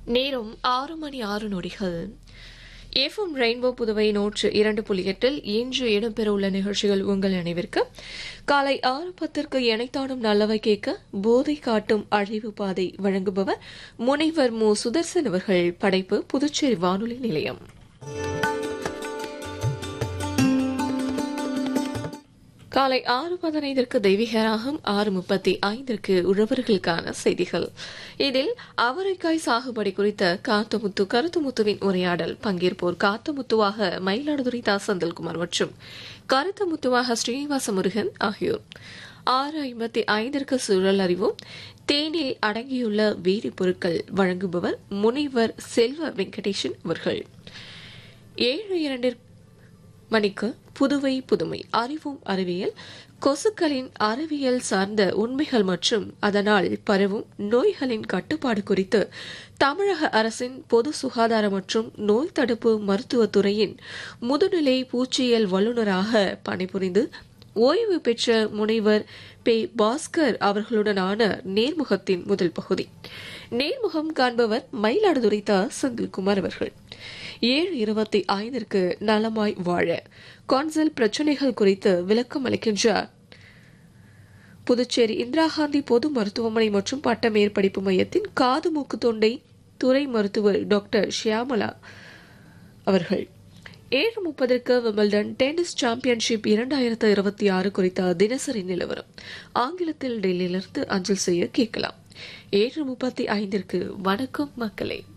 நேரம் ஆறு மணி ஆறு நொடிகள் எஃப்எம் ரெயின்போ புதுவை நூற்று இரண்டு புள்ளி எட்டில் இன்று இடம்பெறவுள்ள நிகழ்ச்சிகள் உங்கள் நினைவிற்கு காலை ஆறு பத்திற்கு இணைத்தாடும் நல்லவை கேட்க போதை காட்டும் அழிவு பாதை வழங்குபவர் முனைவர் மு சுதர்சன் அவர்கள் படைப்பு புதுச்சேரி வானொலி நிலையம் காலை ஆறு பதினைந்திற்கு தெய்வீகராகும் ஆறு முப்பத்தி ஐந்திற்கு உழவர்களுக்கான செய்திகள் இதில் அவரைக்காய் சாகுபடி குறித்த காத்தமுத்து கருத்துமுத்துவின் உரையாடல் பங்கேற்போர் காத்தமுத்துவாக மயிலாடுதுறை தா செந்தில்குமார் மற்றும் கருத்துமுத்துவாக ஸ்ரீனிவாச முருகன் ஆகியோர் ஆறு ஐம்பத்தி ஐந்திற்கு சூழல் அறிவோம் தேனில் அடங்கியுள்ள வேதிப்பொருட்கள் வழங்குபவர் முனைவர் செல்வ வெங்கடேசன் அவர்கள் ஏழு இரண்டிற்கு மணிக்கு புதுவை புதுமை அறிவும் அறிவியல் கொசுக்களின் அறிவியல் சார்ந்த உண்மைகள் மற்றும் அதனால் பரவும் நோய்களின் கட்டுப்பாடு குறித்து தமிழக அரசின் பொது சுகாதார மற்றும் நோய் தடுப்பு மருத்துவத்துறையின் முதுநிலை பூச்சியியல் வல்லுநராக பணிபுரிந்து ஓய்வு பெற்ற முனைவர் பே பாஸ்கர் அவர்களுடனான நேர்முகத்தின் முதல் பகுதி நேர்முகம் காண்பவர் மயிலாடுதுறை த செந்தில்குமார் அவர்கள் ஏழு இருபத்தி ஐந்திற்கு நலமாய் வாழ கான்சல் பிரச்சினைகள் குறித்து விளக்கம் அளிக்கின்றார் புதுச்சேரி இந்திரா காந்தி பொது மருத்துவமனை மற்றும் பட்ட மேற்படிப்பு மையத்தின் காது மூக்கு தொண்டை துறை மருத்துவர் டாக்டர் ஷியாமலா அவர்கள் ஏழு முப்பதற்கு விம்பிள்டன் டென்னிஸ் சாம்பியன்ஷிப் இரண்டாயிரத்து இருபத்தி ஆறு குறித்த தினசரி நிலவரம் ஆங்கிலத்தில் டெல்லியிலிருந்து அஞ்சல் செய்ய கேட்கலாம் ஏழு முப்பத்தி ஐந்திற்கு வணக்கம் மக்களே